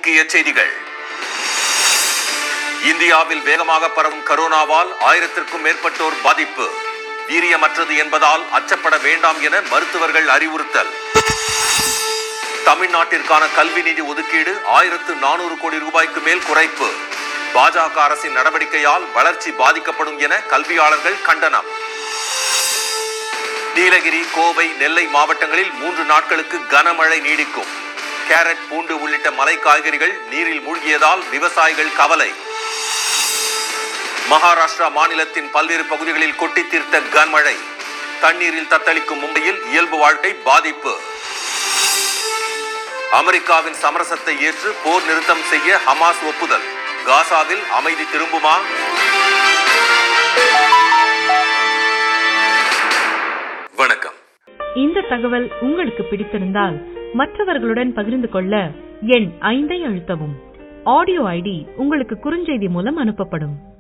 முக்கிய செய்திகள் இந்தியாவில் வேகமாக பரவும் கரோனாவால் ஆயிரத்திற்கும் மேற்பட்டோர் பாதிப்பு வீரியமற்றது என்பதால் அச்சப்பட வேண்டாம் என மருத்துவர்கள் அறிவுறுத்தல் தமிழ்நாட்டிற்கான கல்வி நிதி ஒதுக்கீடு ஆயிரத்து நானூறு கோடி ரூபாய்க்கு மேல் குறைப்பு பாஜக அரசின் நடவடிக்கையால் வளர்ச்சி பாதிக்கப்படும் என கல்வியாளர்கள் கண்டனம் நீலகிரி கோவை நெல்லை மாவட்டங்களில் மூன்று நாட்களுக்கு கனமழை நீடிக்கும் கேரட் பூண்டு உள்ளிட்ட மலை காய்கறிகள் நீரில் மூழ்கியதால் விவசாயிகள் கவலை மகாராஷ்டிரா மாநிலத்தின் பல்வேறு பகுதிகளில் கொட்டி தீர்த்த கனமழை தண்ணீரில் தத்தளிக்கும் மும்பையில் இயல்பு வாழ்க்கை பாதிப்பு அமெரிக்காவின் சமரசத்தை ஏற்று போர் நிறுத்தம் செய்ய ஹமாஸ் ஒப்புதல் காசாவில் அமைதி திரும்புமா வணக்கம் இந்த தகவல் உங்களுக்கு பிடித்திருந்தால் மற்றவர்களுடன் பகிர்ந்து கொள்ள எண் ஐந்தை அழுத்தவும் ஆடியோ ஐடி உங்களுக்கு குறுஞ்செய்தி மூலம் அனுப்பப்படும்